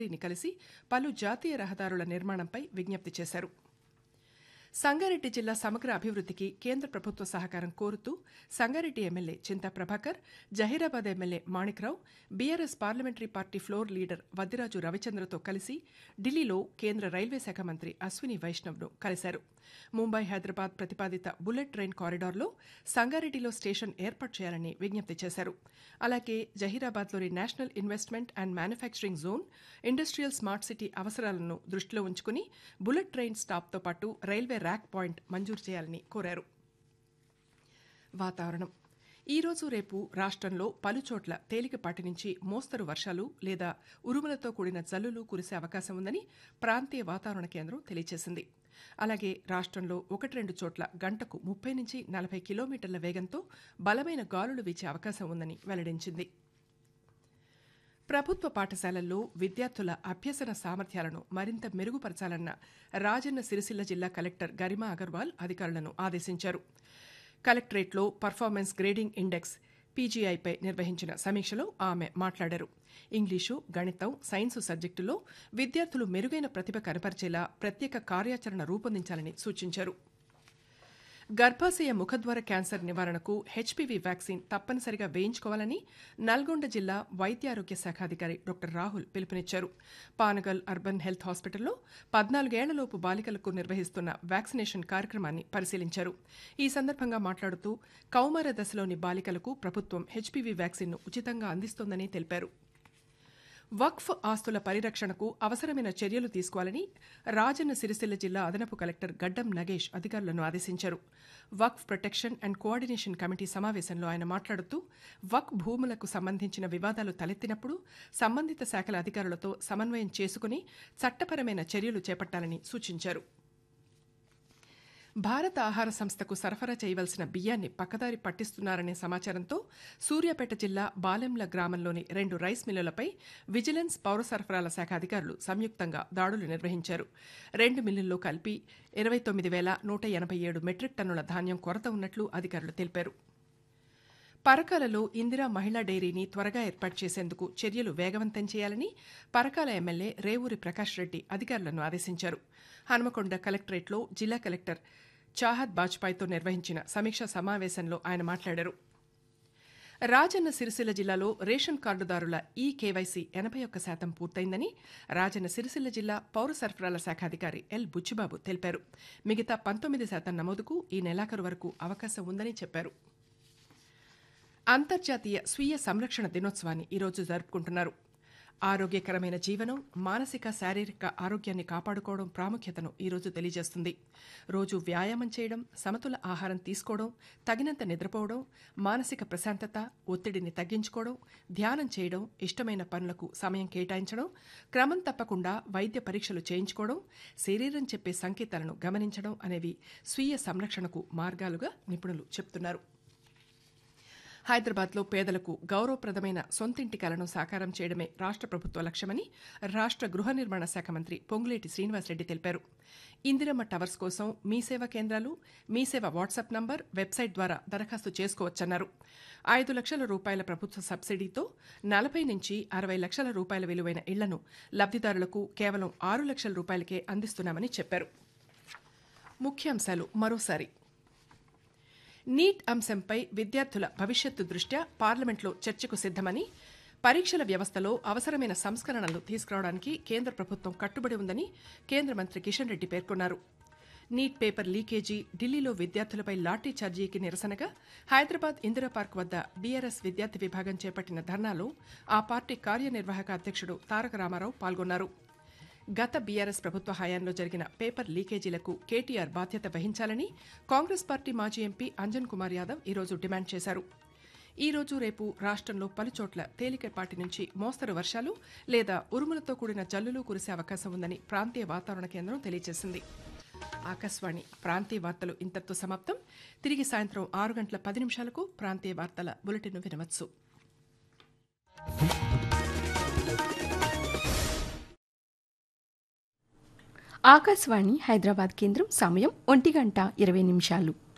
ని కలిసి పలు జాతీయ రహదారుల నిర్మాణంపై విజ్ఞప్తి చేశారు సంగారెడ్డి జిల్లా సమగ్ర అభివృద్ధికి కేంద్ర ప్రభుత్వ సహకారం కోరుతూ Sangareddy MLA Chinta Prabhakar Zaheerabad MLA Manikrao BRS parliamentary party floor leader Vaddiraju రవిచంద్రతో కలిసి ఢిల్లీలో కేంద్ర రైల్వే శాఖ మంత్రి అశ్విని వైష్ణవ్ను కలిశారు ముంబై హైదరాబాద్ ప్రతిపాదిత బుల్లెట్ ట్రైన్ కారిడార్లో సంగారెడ్డిలో స్టేషన్ ఏర్పాటు చేయాలని విజ్ఞప్తి చేశారు అలాగే జహీరాబాద్లోని national investment and manufacturing zone industrial smart city అవసరాలను దృష్టిలో ఉంచుకుని బుల్లెట్ ట్రైన్ స్టాప్తో పాటు రైల్వే ర్యాక్ పాయింట్ మంజూరు చేయాలని కోరారు వాతావరణం ఈ రోజు రేపు రాష్ట్రంలో పలుచోట్ల తేలికపాటి నుంచి మోస్తరు వర్షాలు లేదా ఉరుములతో కూడిన జల్లులు కురిసే అవకాశం ఉందని ప్రాంతీయ వాతావరణ కేంద్రం తెలియజేసింది అలాగే రాష్ట్రంలో ఒకటి రెండు చోట్ల గంటకు ముప్పై నుంచి నలభై కిలోమీటర్ల వేగంతో బలమైన గాలులు వీచే అవకాశం ఉందని వెల్లడించింది ప్రభుత్వ పాఠశాలల్లో విద్యార్థుల అభ్యసన సామర్థ్యాలను మరింత మెరుగుపరచాలన్న రాజన్న సిరిసిల్ల జిల్లా కలెక్టర్ గరిమా అగర్వాల్ అధికారులను ఆదేశించారు కలెక్టరేట్లో పర్ఫార్మెన్స్ గ్రేడింగ్ ఇండెక్స్ పీజీఐపై నిర్వహించిన సమీక్షలో ఆమె మాట్లాడారు ఇంగ్లీషు గణితం సైన్సు సబ్జెక్టులో విద్యార్థులు మెరుగైన ప్రతిభ కనపరిచేలా ప్రత్యేక కార్యాచరణ రూపొందించాలని సూచించారు గర్భాశయ ముఖద్వార క్యాన్సర్ నివారణకు హెచ్పివి వ్యాక్సిన్ తప్పనిసరిగా వేయించుకోవాలని నల్గొండ జిల్లా వైద్యారోగ్య శాఖాధికారి డాక్టర్ రాహుల్ పిలుపునిచ్చారు పానగల్ అర్బన్ హెల్త్ హాస్పిటల్లో పద్నాలుగేళ్లలోపు బాలికలకు నిర్వహిస్తున్న వ్యాక్సినేషన్ కార్యక్రమాన్ని పరిశీలించారు ఈ సందర్భంగా మాట్లాడుతూ కౌమార దశలోని బాలికలకు ప్రభుత్వం హెచ్పివి వ్యాక్సిన్ను ఉచితంగా అందిస్తోందని తెలిపారు వక్ఫ్ ఆస్తుల పరిరక్షణకు అవసరమైన చర్యలు తీసుకోవాలని రాజన్న సిరిసిల్ల జిల్లా అదనపు కలెక్టర్ గడ్డం నగేష్ అధికారులను ఆదేశించారు Waqf protection and coordination committee సమావేశంలో ఆయన మాట్లాడుతూ వక్ఫ్ భూములకు సంబంధించిన వివాదాలు తలెత్తినప్పుడు సంబంధిత శాఖల అధికారులతో సమన్వయం చేసుకుని చట్టపరమైన చర్యలు చేపట్టాలని సూచించారు భారత ఆహార సంస్థకు సరఫరా చేయవలసిన బియ్యాన్ని పక్కదారి పట్టిస్తున్నారనే సమాచారంతో సూర్యాపేట జిల్లా బాలెంల గ్రామంలోని రెండు రైస్ మిల్లులపై విజిలెన్స్ పౌర సరఫరాల శాఖ అధికారులు సంయుక్తంగా దాడులు నిర్వహించారు రెండు మిల్లుల్లో కలిపి ఇరవై తొమ్మిది వేల నూట ఎనభై ఏడు మెట్రిక్ టన్నుల ధాన్యం కొరత ఉన్నట్లు అధికారులు తెలిపారు పరకాలలో ఇందిరా మహిళా డైరీని త్వరగా ఏర్పాటు చేసేందుకు చర్యలు వేగవంతం చేయాలని పరకాల ఎమ్మెల్యే రేవూరి ప్రకాష్ రెడ్డి అధికారులను ఆదేశించారు హనుమకొండ కలెక్టరేట్లో జిల్లా కలెక్టర్ చాహద్ బాజ్పాయ్తో నిర్వహించిన సమీక్షా సమావేశంలో ఆయన మాట్లాడారు రాజన్న సిరిసిల్ల జిల్లాలో రేషన్ కార్డుదారుల ఈ కేవైసీ ఎనభై ఒక్క శాతం పూర్తయిందని రాజన్న సిరిసిల్ల జిల్లా పౌర సరఫరాల శాఖ అధికారి ఎల్ బుచ్చిబాబు తెలిపారు మిగతా పంతొమ్మిది శాతం నమోదుకు ఈ నెలాఖరు వరకు అవకాశం ఉందని చెప్పారు అంతర్జాతీయ స్వీయ సంరక్షణ దినోత్సవాన్ని ఈరోజు జరుపుకుంటున్నారు ఆరోగ్యకరమైన జీవనం మానసిక శారీరక ఆరోగ్యాన్ని కాపాడుకోవడం ప్రాముఖ్యతను ఈరోజు తెలియజేస్తుంది రోజు వ్యాయామం చేయడం సమతుల ఆహారం తీసుకోవడం తగినంత నిద్రపోవడం మానసిక ప్రశాంతత ఒత్తిడిని తగ్గించుకోవడం ధ్యానం చేయడం ఇష్టమైన పనులకు సమయం కేటాయించడం క్రమం తప్పకుండా వైద్య పరీక్షలు చేయించుకోవడం శరీరం చెప్పే సంకేతాలను గమనించడం అనేవి స్వీయ సంరక్షణకు మార్గాలుగా నిపుణులు చెప్తున్నారు హైదరాబాద్లో పేదలకు గౌరవప్రదమైన సొంతింటి కలను సాకారం చేయడమే రాష్ట్ర ప్రభుత్వ లక్ష్యమని రాష్ట్ర గృహ నిర్మాణ శాఖ మంత్రి పొంగులేటి శ్రీనివాసరెడ్డి తెలిపారు ఇందిరమ్మ టవర్స్ కోసం మీ సేవ కేంద్రాలు మీ సేవ వాట్సాప్ నంబర్ వెబ్సైట్ ద్వారా దరఖాస్తు చేసుకోవచ్చన్నారు ఐదు లక్షల రూపాయల ప్రభుత్వ సబ్సిడీతో నలభై నుంచి అరవై లక్షల రూపాయల విలువైన ఇళ్లను లబ్దిదారులకు కేవలం ఆరు లక్షల రూపాయలకే అందిస్తున్నామని చెప్పారు ముఖ్యాంశాలు మరోసారి నీట్ అంశంపై విద్యార్థుల భవిష్యత్తు దృష్ట్యా పార్లమెంట్లో చర్చకు సిద్దమని పరీక్షల వ్యవస్థలో అవసరమైన సంస్కరణలు తీసుకురావడానికి కేంద్ర ప్రభుత్వం కట్టుబడి ఉందని కేంద్ర మంత్రి కిషన్ రెడ్డి పేర్కొన్నారు నీట్ పేపర్ లీకేజీ ఢిల్లీలో విద్యార్థులపై లాఠీ ఛార్జీకి నిరసనగా హైదరాబాద్ ఇందిరా పార్క్ వద్ద బీఆర్ఎస్ విద్యార్థి విభాగం చేపట్టిన ధర్నాలో ఆ పార్టీ కార్యనిర్వాహక అధ్యక్షుడు తారక రామారావు పాల్గొన్నారు గత బీఆర్ఎస్ ప్రభుత్వ హయాంలో జరిగిన పేపర్ లీకేజీలకు కేటీఆర్ బాధ్యత వహించాలని కాంగ్రెస్ పార్టీ మాజీ ఎంపీ అంజన్ కుమార్ యాదవ్ ఈరోజు డిమాండ్ చేశారు ఈ రోజు రేపు రాష్ట్రంలో పలుచోట్ల తేలికపాటి నుంచి మోస్తరు వర్షాలు లేదా ఉరుములతో కూడిన జల్లులు కురిసే అవకాశం ఉందని ప్రాంతీయ వాతావరణ కేంద్రం తెలియజేసింది ఆకాశవాణి ప్రాంతీయ వార్తలు ఇంతటితో సమాప్తం తిరిగి సాయంత్రం ఆరు గంటల పది నిమిషాలకు ప్రాంతీయ వార్తల బులెటిన్ వినవచ్చు ఆకాశవాణి హైదరాబాద్ కేంద్రం సమయం ఒంటి గంట ఇరవై నిమిషాలు